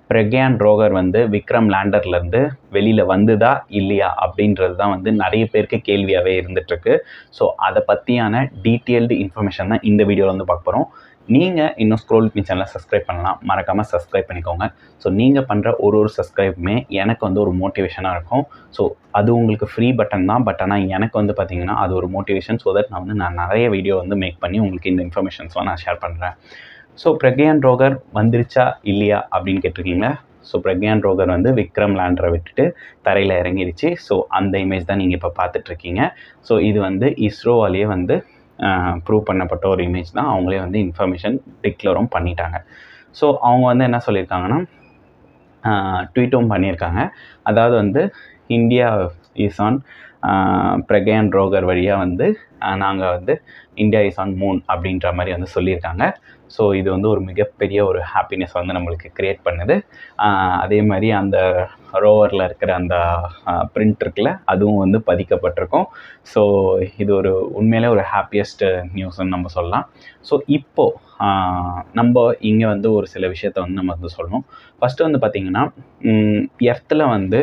Pragyan rover வந்து விக்ரம் லேண்டர்லேருந்து வெளியில் வந்துதா இல்லையா அப்படின்றது தான் வந்து நிறைய பேருக்கு கேள்வியாகவே இருந்துகிட்ருக்கு ஸோ அதை பற்றியான டீட்டெயில்டு இன்ஃபர்மேஷன் தான் இந்த வீடியோவில் வந்து பார்க்க போகிறோம் நீங்கள் இன்னும் ஸ்க்ரோல் மீ சேனலை சப்ஸ்கிரைப் பண்ணலாம் மறக்காமல் சப்ஸ்கிரைப் பண்ணிக்கோங்க ஸோ நீங்கள் பண்ணுற ஒரு ஒரு சப்ஸ்கிரைப்புமே எனக்கு வந்து ஒரு மோட்டிவேஷனாக இருக்கும் ஸோ அது உங்களுக்கு ஃப்ரீ பட்டன் தான் பட் ஆனால் எனக்கு வந்து பார்த்திங்கன்னா அது ஒரு மோட்டிவேஷன் ஸோ தட் நான் வந்து நான் நிறைய வீடியோ வந்து மேக் பண்ணி உங்களுக்கு இந்த இன்ஃபர்மேஷன்ஸ்லாம் நான் ஷேர் பண்ணுறேன் ஸோ பிரக்யான் ரோகர் வந்துருச்சா இல்லையா அப்படின்னு கேட்டிருக்கீங்க ஸோ பிரக்யான் ரோகர் வந்து விக்ரம் லேண்டரை விட்டுட்டு தரையில் இறங்கிடுச்சு ஸோ அந்த இமேஜ் தான் நீங்கள் இப்போ பார்த்துட்ருக்கீங்க ஸோ இது வந்து இஸ்ரோவாலேயே வந்து ப்ரூவ் பண்ணப்பட்ட ஒரு இமேஜ் தான் அவங்களே வந்து இன்ஃபர்மேஷன் டிக்ளரும் பண்ணிட்டாங்க ஸோ அவங்க வந்து என்ன சொல்லியிருக்காங்கன்னா ட்வீட்டும் பண்ணியிருக்காங்க அதாவது வந்து இந்தியா இஸ் ஆன் பிரகயான் ரோகர் வழியாக வந்து நாங்கள் வந்து இந்தியா இஸ் ஆன் மூன் அப்படின்ற மாதிரி வந்து சொல்லியிருக்காங்க ஸோ இது வந்து ஒரு மிகப்பெரிய ஒரு ஹாப்பினஸ் வந்து நம்மளுக்கு க்ரியேட் பண்ணுது அதே மாதிரி அந்த ரோவரில் இருக்கிற அந்த பிரிண்ட் இருக்குல்ல அதுவும் வந்து பதிக்கப்பட்டிருக்கும் ஸோ இது ஒரு உண்மையிலே ஒரு ஹாப்பியஸ்ட் நியூஸ்ன்னு நம்ம சொல்லலாம் ஸோ இப்போது நம்ம இங்கே வந்து ஒரு சில விஷயத்த வந்து நம்ம வந்து சொல்லணும் ஃபஸ்ட்டு வந்து பார்த்திங்கன்னா எர்த்தில் வந்து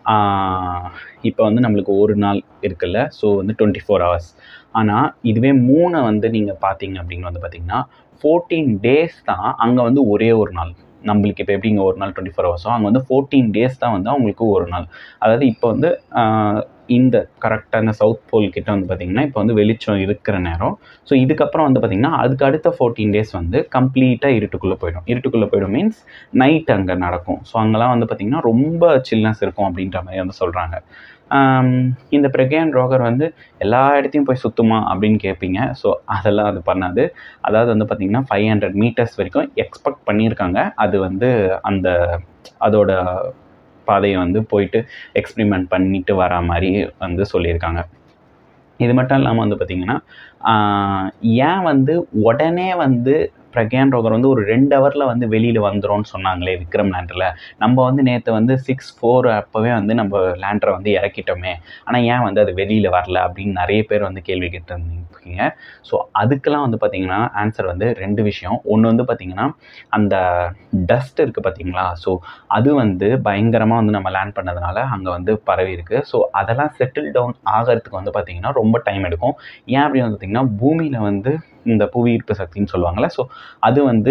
இப்போ வந்து நம்மளுக்கு ஒரு நாள் இருக்குல்ல ஸோ வந்து டுவெண்ட்டி ஃபோர் ஹவர்ஸ் ஆனால் இதுவே மூணை வந்து நீங்கள் பார்த்தீங்க அப்படின்னு வந்து பார்த்தீங்கன்னா ஃபோர்டீன் டேஸ் தான் அங்கே வந்து ஒரே ஒரு நாள் நம்மளுக்கு இப்போ எப்படி இங்கே ஒரு நாள் டுவெண்ட்டி ஃபோர் ஹவர்ஸோ அங்கே வந்து ஃபோர்டீன் டேஸ் தான் வந்து அவங்களுக்கு ஒரு நாள் அதாவது இப்போ வந்து இந்த கரெக்டாக இந்த சவுத் போல் கிட்ட வந்து பார்த்திங்கன்னா இப்போ வந்து வெளிச்சம் இருக்கிற நேரம் ஸோ இதுக்கப்புறம் வந்து பார்த்திங்கன்னா அதுக்கு அடுத்த ஃபோர்டீன் டேஸ் வந்து கம்ப்ளீட்டாக இருட்டுக்குள்ளே போயிடும் இருட்டுக்குள்ளே போயிடும் மீன்ஸ் நைட் அங்கே நடக்கும் ஸோ அங்கெல்லாம் வந்து பார்த்திங்கன்னா ரொம்ப சில்னஸ் இருக்கும் அப்படின்ற மாதிரி வந்து சொல்கிறாங்க இந்த பிரக்யான் ரோகர் வந்து எல்லா இடத்தையும் போய் சுற்றுமா அப்படின்னு கேட்பீங்க ஸோ அதெல்லாம் அது பண்ணாது அதாவது வந்து பார்த்திங்கன்னா ஃபைவ் ஹண்ட்ரட் மீட்டர்ஸ் வரைக்கும் எக்ஸ்பெக்ட் பண்ணியிருக்காங்க அது வந்து அந்த அதோட பாதையை வந்து போயிட்டு எக்ஸ்பிரிமெண்ட் பண்ணிட்டு வர மாதிரி வந்து சொல்லியிருக்காங்க இது மட்டும் இல்லாமல் வந்து பார்த்திங்கன்னா ஏன் வந்து உடனே வந்து பிரக்யான் ரோகர் வந்து ஒரு ரெண்டு ஹவரில் வந்து வெளியில் வந்துடும்னு சொன்னாங்களே விக்ரம் லேண்டரில் நம்ம வந்து நேற்று வந்து சிக்ஸ் ஃபோர் அப்போவே வந்து நம்ம லேண்டரை வந்து இறக்கிட்டோமே ஆனால் ஏன் வந்து அது வெளியில் வரல அப்படின்னு நிறைய பேர் வந்து கேள்வி கேட்டிருந்தீங்க ஸோ அதுக்கெல்லாம் வந்து பார்த்திங்கன்னா ஆன்சர் வந்து ரெண்டு விஷயம் ஒன்று வந்து பார்த்திங்கன்னா அந்த டஸ்ட் இருக்குது பார்த்திங்களா ஸோ அது வந்து பயங்கரமாக வந்து நம்ம லேண்ட் பண்ணதுனால அங்கே வந்து பரவி இருக்குது ஸோ அதெல்லாம் செட்டில் டவுன் ஆகிறதுக்கு வந்து பார்த்திங்கன்னா ரொம்ப டைம் எடுக்கும் ஏன் அப்படின்னு வந்து பார்த்திங்கன்னா பூமியில் வந்து இந்த புவி ஈர்ப்பு சக்தின்னு சொல்லுவாங்கள்ல ஸோ அது வந்து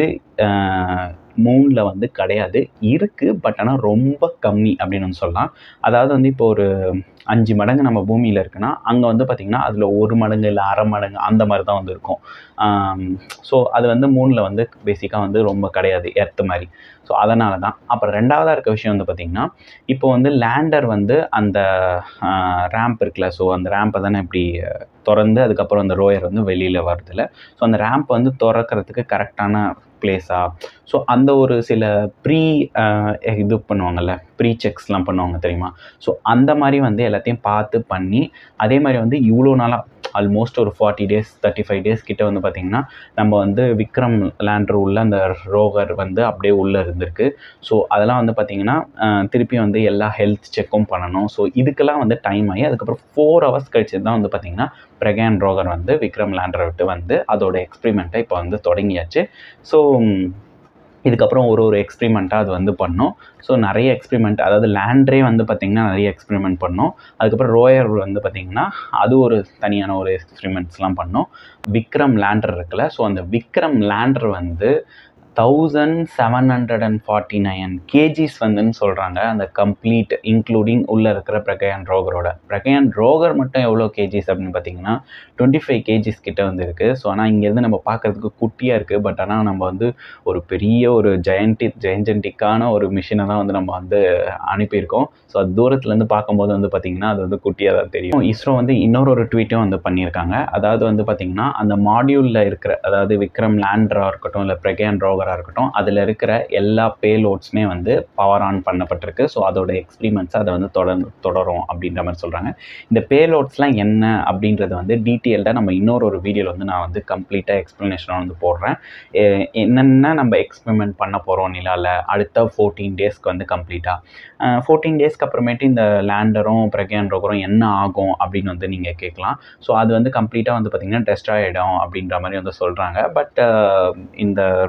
மூணில் வந்து கிடையாது இருக்குது பட் ஆனால் ரொம்ப கம்மி அப்படின்னு வந்து சொல்லலாம் அதாவது வந்து இப்போ ஒரு அஞ்சு மடங்கு நம்ம பூமியில் இருக்குன்னா அங்கே வந்து பார்த்திங்கன்னா அதில் ஒரு மடங்கு இல்லை அரை மடங்கு அந்த மாதிரி தான் வந்து இருக்கும் ஸோ அது வந்து மூணில் வந்து பேசிக்காக வந்து ரொம்ப கிடையாது எர்த்து மாதிரி ஸோ அதனால தான் அப்புறம் ரெண்டாவதாக இருக்க விஷயம் வந்து பார்த்திங்கன்னா இப்போ வந்து லேண்டர் வந்து அந்த ரேம்ப் இருக்குல்ல ஸோ அந்த ரேம்பை தானே இப்படி திறந்து அதுக்கப்புறம் அந்த ரோயர் வந்து வெளியில் வருதுல்ல ஸோ அந்த ரேம்ப் வந்து திறக்கிறதுக்கு கரெக்டான பிளேஸா ஸோ அந்த ஒரு சில ப்ரீ இது பண்ணுவாங்கல்ல ப்ரீ செக்ஸ்லாம் பண்ணுவாங்க தெரியுமா ஸோ அந்த மாதிரி வந்து எல்லாத்தையும் பார்த்து பண்ணி அதே மாதிரி வந்து இவ்வளோ நாளாக ஆல்மோஸ்ட் ஒரு forty days thirty five days கிட்ட வந்து பார்த்திங்கன்னா நம்ம வந்து விக்ரம் லேண்டர் உள்ள அந்த ரோவர் வந்து அப்படியே உள்ளே இருந்திருக்கு ஸோ அதெல்லாம் வந்து பார்த்திங்கன்னா திருப்பி வந்து எல்லா ஹெல்த் செக்கும் பண்ணணும் ஸோ இதுக்கெல்லாம் வந்து டைம் ஆகி அதுக்கப்புறம் ஃபோர் ஹவர்ஸ் கழிச்சு தான் வந்து பார்த்திங்கன்னா பிரகான் ரோகர் வந்து விக்ரம் லேண்டரை விட்டு வந்து அதோட எக்ஸ்பிரிமெண்ட்டை இப்போ வந்து தொடங்கியாச்சு ஸோ இதுக்கப்புறம் ஒரு ஒரு எக்ஸ்பிரிமெண்ட்டாக அது வந்து பண்ணோம் ஸோ நிறைய எக்ஸ்பிரிமெண்ட் அதாவது லேண்ட்ரே வந்து பார்த்திங்கன்னா நிறைய எக்ஸ்பிரிமெண்ட் பண்ணோம் அதுக்கப்புறம் ரோயர் வந்து பார்த்திங்கன்னா அது ஒரு தனியான ஒரு எக்ஸ்பிரிமெண்ட்ஸ்லாம் பண்ணோம் விக்ரம் லேண்டர் இருக்குல்ல ஸோ அந்த விக்ரம் லேண்டர் வந்து thousand seven hundred and forty nine KGs வந்துன்னு சொல்கிறாங்க அந்த கம்ப்ளீட் இன்க்ளூடிங் உள்ளே இருக்கிற பிரகயான் ரோகரோட பிரகயான் ரோகர் மட்டும் எவ்வளோ கேஜிஸ் அப்படின்னு பார்த்தீங்கன்னா டுவெண்ட்டி ஃபைவ் கேஜிஸ் கிட்ட வந்து இருக்குது ஸோ ஆனால் இங்கேருந்து நம்ம பார்க்குறதுக்கு குட்டியாக இருக்குது பட் ஆனால் நம்ம வந்து ஒரு பெரிய ஒரு ஜெயன்டி ஜெயன்ஜென்டிக்கான ஒரு மிஷினை தான் வந்து நம்ம வந்து அனுப்பியிருக்கோம் ஸோ அது தூரத்துலேருந்து பார்க்கும்போது வந்து பார்த்திங்கன்னா அது வந்து குட்டியாக தான் தெரியும் இஸ்ரோ வந்து இன்னொரு ஒரு ட்வீட்டும் வந்து பண்ணியிருக்காங்க அதாவது வந்து பார்த்திங்கன்னா அந்த மாடியூலில் இருக்கிற அதாவது விக்ரம் லேண்டராக இருக்கட்டும் இல்லை பிரகயான் ரோகர் ரோவராக இருக்கட்டும் அதில் இருக்கிற எல்லா பேலோட்ஸுமே வந்து பவர் ஆன் பண்ணப்பட்டிருக்கு ஸோ அதோட எக்ஸ்பிரிமெண்ட்ஸ் அதை வந்து தொடர்ந்து தொடரும் அப்படின்ற மாதிரி சொல்கிறாங்க இந்த பேலோட்ஸ்லாம் என்ன அப்படின்றது வந்து டீட்டெயில்டாக நம்ம இன்னொரு ஒரு வீடியோவில் வந்து நான் வந்து கம்ப்ளீட்டாக எக்ஸ்ப்ளனேஷனாக வந்து போடுறேன் எ- என்னென்ன நம்ம எக்ஸ்பெரிமெண்ட் பண்ண போகிறோம் நிலாவில் அடுத்த ஃபோர்டீன் டேஸ்க்கு வந்து கம்ப்ளீட்டாக ஃபோர்டீன் டேஸ்க்கு அப்புறமேட்டு இந்த லேண்டரும் பிரக்யான் ரோகரும் என்ன ஆகும் அப்படின்னு வந்து நீங்கள் கேட்கலாம் ஸோ அது வந்து கம்ப்ளீட்டாக வந்து பார்த்திங்கன்னா டெஸ்ட் ஆகிடும் அப்படின்ற மாதிரி வந்து சொல்கிறாங்க பட் இந்த ரோயர்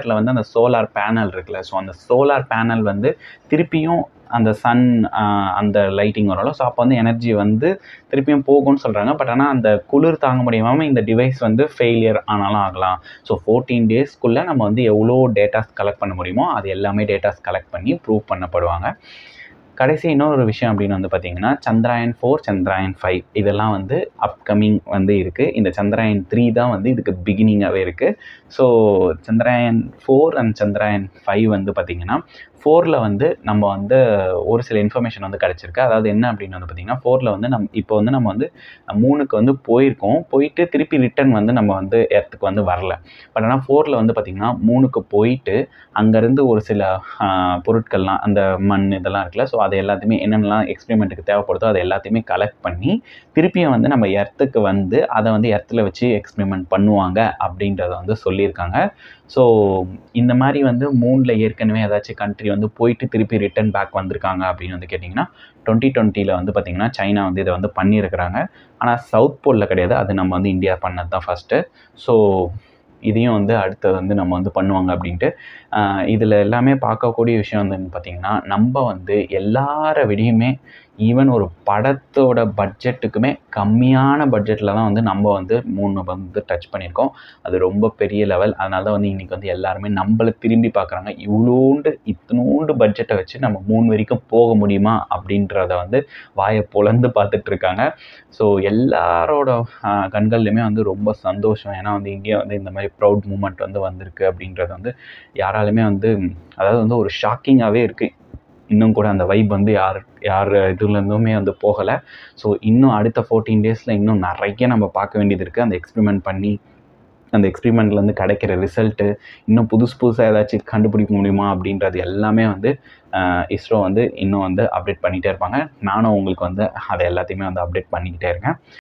லேண்டரில் வந்து அந்த சோலார் பேனல் இருக்குல்ல ஸோ அந்த சோலார் பேனல் வந்து திருப்பியும் அந்த சன் அந்த லைட்டிங் வரும்ல ஸோ அப்போ வந்து எனர்ஜி வந்து திருப்பியும் போகும்னு சொல்கிறாங்க பட் ஆனால் அந்த குளிர் தாங்க முடியாமல் இந்த டிவைஸ் வந்து ஃபெயிலியர் ஆனாலும் ஆகலாம் ஸோ ஃபோர்டீன் டேஸ்க்குள்ளே நம்ம வந்து எவ்வளோ டேட்டாஸ் கலெக்ட் பண்ண முடியுமோ அது எல்லாமே டேட்டாஸ் கலெக்ட் பண்ணி ப்ரூவ் பண்ணப்படுவாங்க கடைசி இன்னொரு விஷயம் அப்படின்னு வந்து பார்த்தீங்கன்னா சந்திராயன் ஃபோர் சந்திராயன் ஃபைவ் இதெல்லாம் வந்து அப்கமிங் வந்து இருக்குது இந்த சந்திராயன் த்ரீ தான் வந்து இதுக்கு பிகினிங்காகவே இருக்குது so Chandrayaan four and Chandrayaan five வந்து பார்த்திங்கன்னா ஃபோரில் வந்து நம்ம வந்து ஒரு சில இன்ஃபர்மேஷன் வந்து கிடச்சிருக்கு அதாவது என்ன அப்படின்னு வந்து பார்த்திங்கன்னா ஃபோரில் வந்து நம் இப்போ வந்து நம்ம வந்து மூணுக்கு வந்து போயிருக்கோம் போயிட்டு திருப்பி ரிட்டன் வந்து நம்ம வந்து எர்த்துக்கு வந்து வரல பட் ஆனால் ஃபோரில் வந்து பார்த்திங்கன்னா மூணுக்கு போயிட்டு அங்கேருந்து ஒரு சில பொருட்கள்லாம் அந்த மண் இதெல்லாம் இருக்குல்ல ஸோ அது எல்லாத்தையுமே என்னென்னலாம் எக்ஸ்பெரிமெண்ட்டுக்கு தேவைப்படுதோ அதை எல்லாத்தையுமே கலெக்ட் பண்ணி திருப்பியும் வந்து நம்ம எர்த்துக்கு வந்து அதை வந்து எர்த்தில் வச்சு எக்ஸ்பெரிமெண்ட் பண்ணுவாங்க அப்படின்றத வந்து சொல்லியிருக்காங்க ஸோ இந்த மாதிரி வந்து மூணில் ஏற்கனவே ஏதாச்சும் கண்ட்ரி வந்து போயிட்டு திருப்பி ரிட்டன் பேக் வந்திருக்காங்க அப்படின்னு வந்து கேட்டிங்கன்னா டுவெண்ட்டி டுவெண்ட்டியில் வந்து பார்த்திங்கன்னா சைனா வந்து இதை வந்து பண்ணியிருக்கிறாங்க ஆனால் சவுத் போலில் கிடையாது அது நம்ம வந்து இந்தியா பண்ணது தான் ஃபஸ்ட்டு ஸோ இதையும் வந்து அடுத்து வந்து நம்ம வந்து பண்ணுவாங்க அப்படின்ட்டு இதில் எல்லாமே பார்க்கக்கூடிய விஷயம் வந்து பார்த்திங்கன்னா நம்ம வந்து எல்லார விடையுமே ஈவன் ஒரு படத்தோட பட்ஜெட்டுக்குமே கம்மியான பட்ஜெட்டில் தான் வந்து நம்ம வந்து மூணு வந்து டச் பண்ணியிருக்கோம் அது ரொம்ப பெரிய லெவல் அதனால தான் வந்து இன்றைக்கி வந்து எல்லாருமே நம்மளை திரும்பி பார்க்குறாங்க இவ்வளோண்டு இத்தினோண்டு பட்ஜெட்டை வச்சு நம்ம மூணு வரைக்கும் போக முடியுமா அப்படின்றத வந்து வாயை பொழந்து பார்த்துட்ருக்காங்க ஸோ எல்லாரோட கண்கள்லையுமே வந்து ரொம்ப சந்தோஷம் ஏன்னா வந்து இந்தியா வந்து இந்த மாதிரி ப்ரௌட் மூமெண்ட் வந்து வந்திருக்கு அப்படின்றது வந்து யாராலுமே வந்து அதாவது வந்து ஒரு ஷாக்கிங்காகவே இருக்குது இன்னும் கூட அந்த வைப் வந்து யார் யார் இதுலேருந்துமே வந்து போகலை ஸோ இன்னும் அடுத்த ஃபோர்டீன் டேஸில் இன்னும் நிறைய நம்ம பார்க்க வேண்டியது இருக்குது அந்த எக்ஸ்பெரிமெண்ட் பண்ணி அந்த எக்ஸ்பெரிமெண்ட்லேருந்து கிடைக்கிற ரிசல்ட்டு இன்னும் புதுசு புதுசாக ஏதாச்சும் கண்டுபிடிக்க முடியுமா அப்படின்றது எல்லாமே வந்து இஸ்ரோ வந்து இன்னும் வந்து அப்டேட் பண்ணிகிட்டே இருப்பாங்க நானும் உங்களுக்கு வந்து அதை எல்லாத்தையுமே வந்து அப்டேட் பண்ணிக்கிட்டே இருக்கேன்